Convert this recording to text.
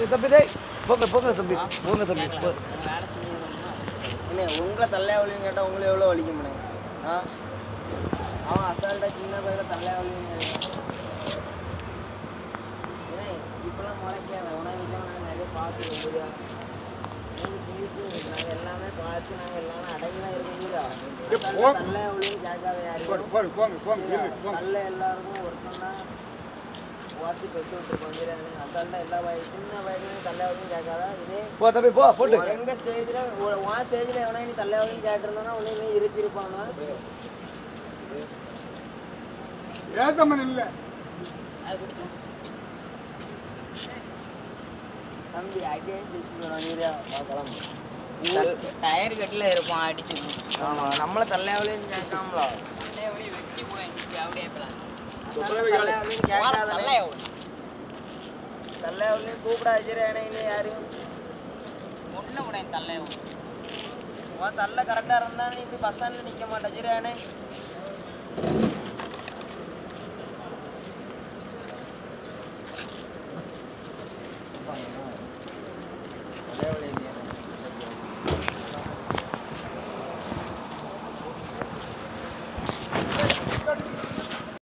தம்பி டேய் போங்க போங்க தம்பி போங்க தம்பி போ. என்ன உங்களை தள்ளையா வலின்னு கேட்டால் உங்களை எவ்வளோ வலிக்க முடியும் ஆ அவன் அசால்ட்டாக சின்ன பையில தள்ளையா வலின்னு கேட்குறான். ஏன்னா இப்பெல்லாம் முளைக்காத உணவு வீட்டில் நாங்கள் நிறைய பார்த்து புரியா உங்களுக்கு ஈஸி நாங்கள் எல்லாமே பார்த்து நாங்கள் எல்லாமே அடங்கி தான் இருக்கீங்களா தள்ளையா வலின்னு கேட்காத யாரும் போங்க போங்க போங்க இரு, போங்க தள்ள எல்லாருக்கும் ஒருத்தன் தான் வாத்தி பெற்று விட்டுருக்கோம் பிரியாணி அதால்தான் எல்லா வய சின்ன வயசுலையும் தள்ளையாவதையும் கேட்காதா இதே போ தம்பி போ போட்டு எங்க ஸ்டேஜ்ல உன் ஸ்டேஜ்ல எவனா நீ தள்ளையாவதையும் கேட்டிருந்தானா உன்னை நீ இருத்திருப்பானா ஏசமன் இல்லை தம்பி அடியே ஜெயிச்சுக்கணும் நீரா கிளம்பு டயர் கட்டில இருப்பான் அடிச்சு ஆமா நம்மள தள்ளையாவலையும் கேட்காமலா வெட்டி போய் அப்படியே தள்ளையாவலையும் கேட்காதே தள்ளையாவலையும் கூப்பிட வச்சிருக்கேன் இன்னும் யாரையும் ஒண்ணு கூட தள்ள உன் தள்ள கரெக்டாக இருந்தா நீ இப்படி பஸ் ஸ்டாண்டில் நிற்க மாட்டேன் சரியானே